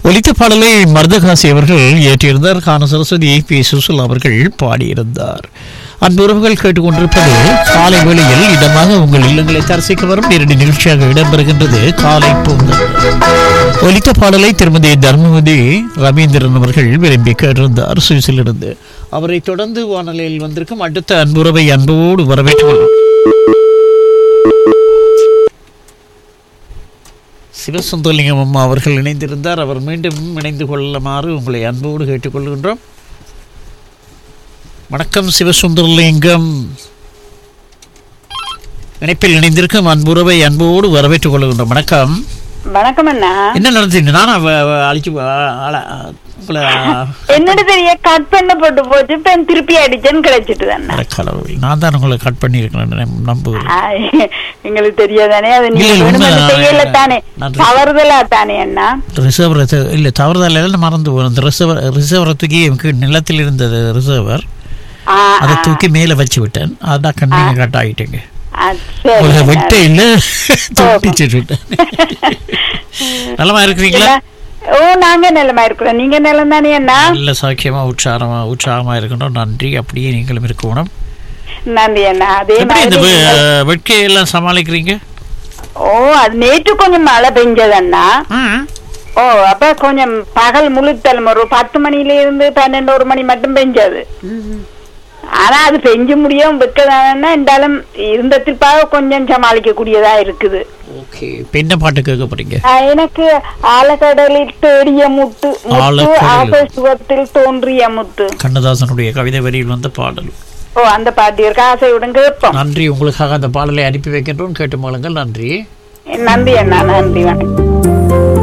ஒலித்த பாடலை மருதகாசி அவர்கள் இயற்றியிருந்தார் கான சரஸ்வதி பி சுசுல் அவர்கள் பாடியிருந்தார் அன்பு உறவுகள் கேட்டுக்கொண்டிருப்பது காலை வேளையில் இடமாக உங்கள் இல்லங்களை தரிசிக்க வரும் நேரடி நிகழ்ச்சியாக இடம்பெறுகின்றது காலை பொங்கல் ஒலித்த பாடலை திருமதி தர்மவதி ரவீந்திரன் அவர்கள் விரும்பி கேட்டிருந்தார் சுவிஸிலிருந்து அவரை தொடர்ந்து வானொலியில் வந்திருக்கும் அடுத்த அன்புறவை அன்போடு வரவேற்றுக் கொள்ளும் சிவசுந்தரலிங்கம் அம்மா அவர்கள் இணைந்திருந்தார் அவர் மீண்டும் இணைந்து கொள்ளுமாறு உங்களை அன்போடு கேட்டுக்கொள்கின்றோம் வணக்கம் சிவசுந்தரலிங்கம் இணைப்பில் இணைந்திருக்கும் அன்புறவை அன்போடு வரவேற்றுக் கொள்கின்றோம் வணக்கம் வணக்கம் அண்ணா என்ன நடந்தீங்க நானா அவ- அவ அழிச்சு அ- அல- உங்களை என்னோட தெரிய கட் பண்ண போட்டு போச்சு இப்ப திருப்பி அடிச்சேன்னு கிடைச்சிட்டு அண்ணா அட கடவுள் நான் தான் உங்களை கட் பண்ணியிருக்கிறேன் நம்புகிறேன் ஆ, எங்களுக்கு தெரியாதானே அது இல்ல, நீங்க இல்ல, வேணுமென்று உண்மைதான். செய்யல தானே நான் தவறுதலா தானே அண்ணா ரிசர்வர் இல்லை தவறுதல் எல்லாம் மறந்து போகும் அந்த ரிசர்வர் ரிசர்வரை தூக்கி எனக்கு நிலத்தில் இருந்தது ரிசர்வர் ஆ, அதை ஆ, தூக்கி மேலே வச்சு விட்டேன் அதான் கண்ணீங்க கட் ஆகிட்டேங்க ஆ, சரி உங்களை அண்ணா. விட்ட இல்ல தொட்டிச்சு விட்டேன் நலமா இருக்கிறீங்களா ஓ நாங்க நிலமா இருக்கிறோம் நீங்க நிலம் தானே அண்ணா நல்ல சாக்கியமா உற்சாகமா உற்சாகமா இருக்கணும் நன்றி அப்படியே நீங்களும் இருக்கணும் நன்றி அண்ணா அதே எப்படி இந்த மாதிரி வெ- வெட்கையெல்லாம் சமாளிக்கிறீங்க ஓ அது நேற்று கொஞ்சம் மழை பெஞ்சது அண்ணா ம். ஓ அப்ப கொஞ்சம் பகல் முழுத்தலும் ஒரு பத்து மணில இருந்து பன்னெண்டு ஒரு மணி மட்டும் பெஞ்சது ஆனா அது பெஞ்சு முடியும் வைக்கதானா இருந்தாலும் இருந்த திருப்பாக கொஞ்சம் சமாளிக்க கூடியதா இருக்குது ஓகே இப்ப என்ன பாட்டு கேட்க போறீங்க ஆஹ் எனக்கு ஆழக்கடலில் தேடிய முத்து முத்து ஆழக்கடலில். ஆகாசுவத்தில் தோன்றிய முத்து கண்ணதாசனுடைய கவிதை வரியில் வந்த பாடல் ஓ அந்த பாட்டு இருக்கு ஆசையுடன் கேட்போம் நன்றி உங்களுக்காக அந்த பாடலை அனுப்பி வைக்கின்றோம் கேட்டு மகளுங்கள் நன்றி நன்றி அண்ணா நன்றி வணக்கம்